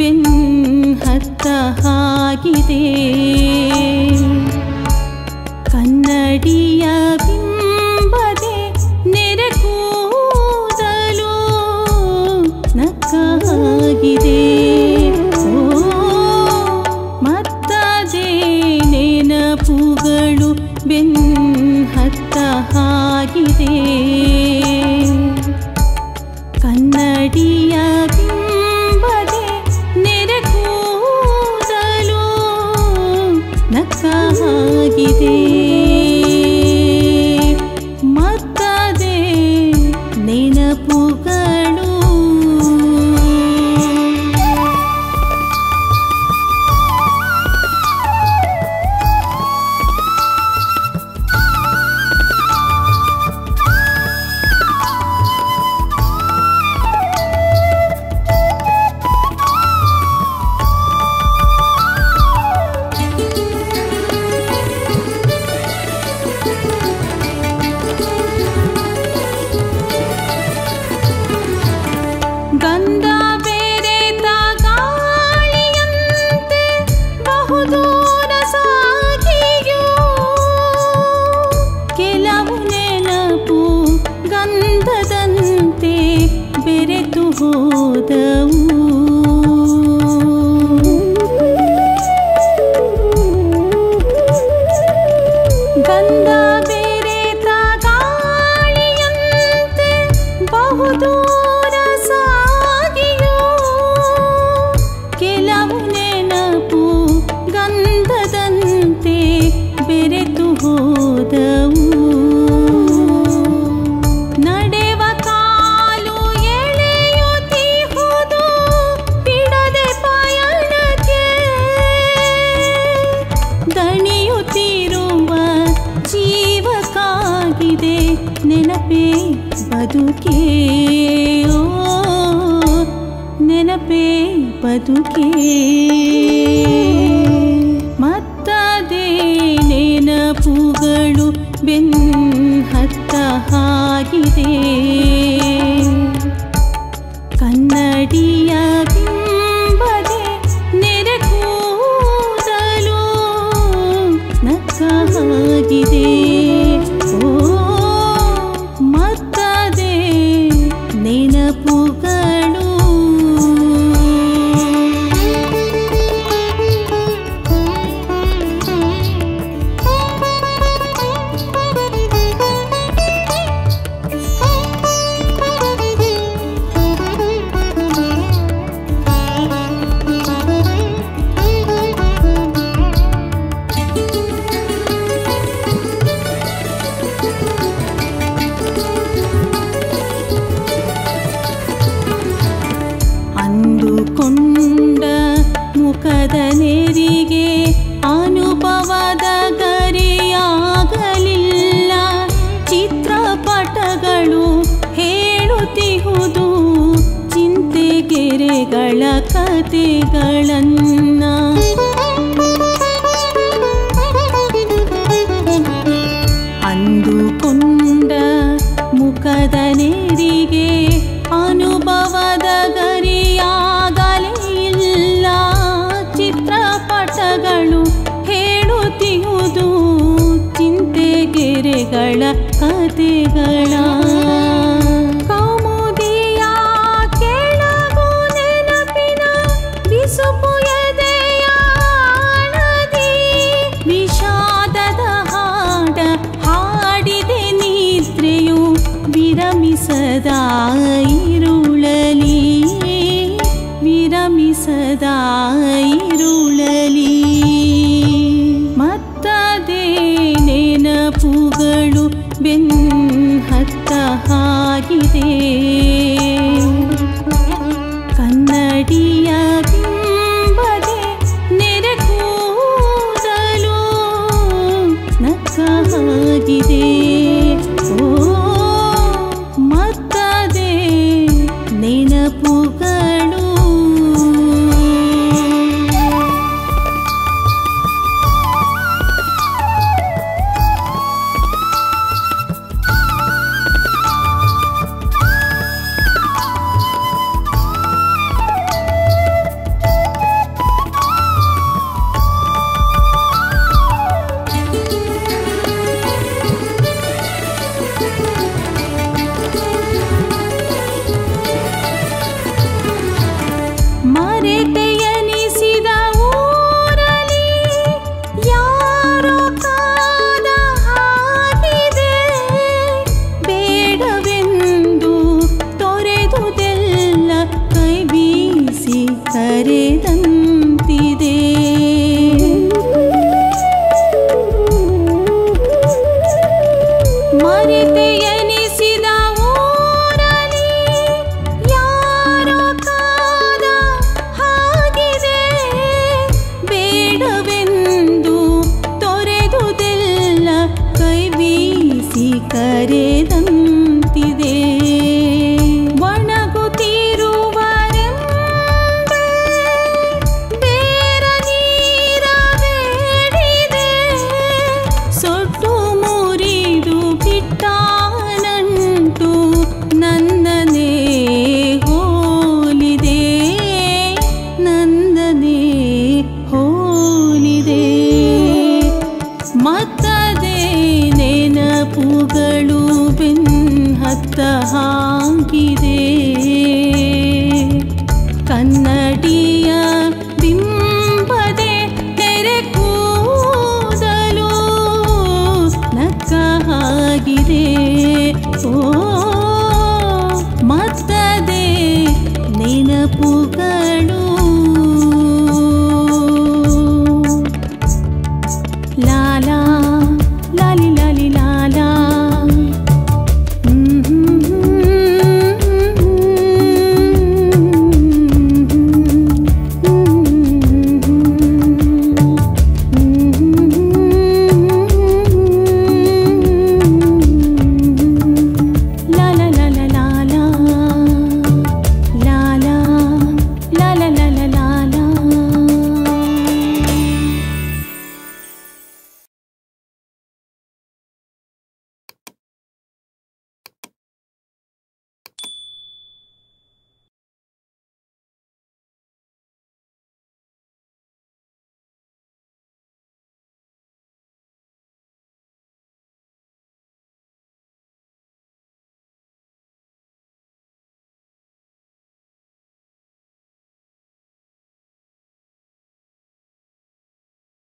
ಬೆನ್ಹತ್ತ ಹಾಗಿದೆ ಕನ್ನಡಿಯ ಬಿಂಬದೆ ನೆರೆ ಕೂದಲು ನಕ್ಕಾಗಿದೆ ಓ ಮತ್ತದೇ ನೆನಪುಗಳು ಬೆನ್ಹತ್ತ ಹಾಗಿದೆ ಕನ್ನಡಿಯ ಬಿಂಬದೆ ನೆರೆ ಕೂದಲು ನಕ್ಕಾಗಿದೆ ಮತ್ತದೇ ನೆನಪುಗಳು ಗಂಧ ಬೇರೆತ ಗಾಳಿಯಂತೆ ಬಹುದೂರ ಸಾಗಿಯೋ ಕೆಲವು ನೆನಪು ಗಂಧದಂತೆ ಬೆರೆತು ಹೋದವು ಗಂಧ ಬೇರೆತ ಗಾಳಿಯಂತೆ ಬಹುದೂರ ಸಾಗಿಯೋ ಕೆಲವು ನೆನಪು ಗಂಧದಂತೆ ಬೆರೆತು ಹೋದವು ನಡೆವ ಕಾಲು ಎಳೆಯುತ್ತಿಹುದು ಬಿಡದೆ ಪಯಣಕ್ಕೆ ದಣಿಯುತ್ತಿರುವ ಜೀವಕ್ಕಾಗಿದೆ ನೆನಪೇ ಬದುಕೇ ಓ ನೆನಪೇ ಬದುಕೇ ಮತ್ತದೇ ನೆನಪುಗಳು ಬೆನ್ಹತ್ತ ಹಾಗಿದೆ ಕನ್ನಡಿಯ ಬಿಂಬದೆ ನೆರೆ ಕೂದಲು ನಕ್ಕಾಗಿದೆ ಓ ಮತ್ತದೇ ನೆನಪುಗಳು ಅಂದುಕೊಂಡ ಮುಖದ ನೆರಿಗೆ ಅನುಭವದ ಗರಿಯಾಗಲಿಲ್ಲ ಚಿತ್ರಪಟಗಳು ಹೇಳುತ್ತಿಹುದು ಚಿಂತೆಗೆರೆಗಳ ಕತೆಗಳನ್ನ ಅಂದುಕೊಂಡ ಮುಖದ ನೆರಿಗೆ ಅನುಭವದ ಗರಿಯಾಗಲೇ ಇಲ್ಲ ಚಿತ್ರಪಟಗಳು ಹೇಳುತ್ತಿಹುದು ಚಿಂತೆಗೆರೆಗಳ ಕತೆಗಳ ಕೌಮುದಿಯ ಕೆಳಗು ನೆನಪಿನ ಬಿಸುಪು ಎದೆಯ ಆಳದಿ ವಿಷಾದದ ಹಾಡ ಹಾಡಿದೆ ನಿದ್ರೆಯು ವಿರಮಿಸದ ಇರುಳಲಿ ವಿರಮಿಸದ ಇರುಳಲಿ ಮತ್ತದೇ ನೆನಪುಗಳು ನೆನಪುಗಳ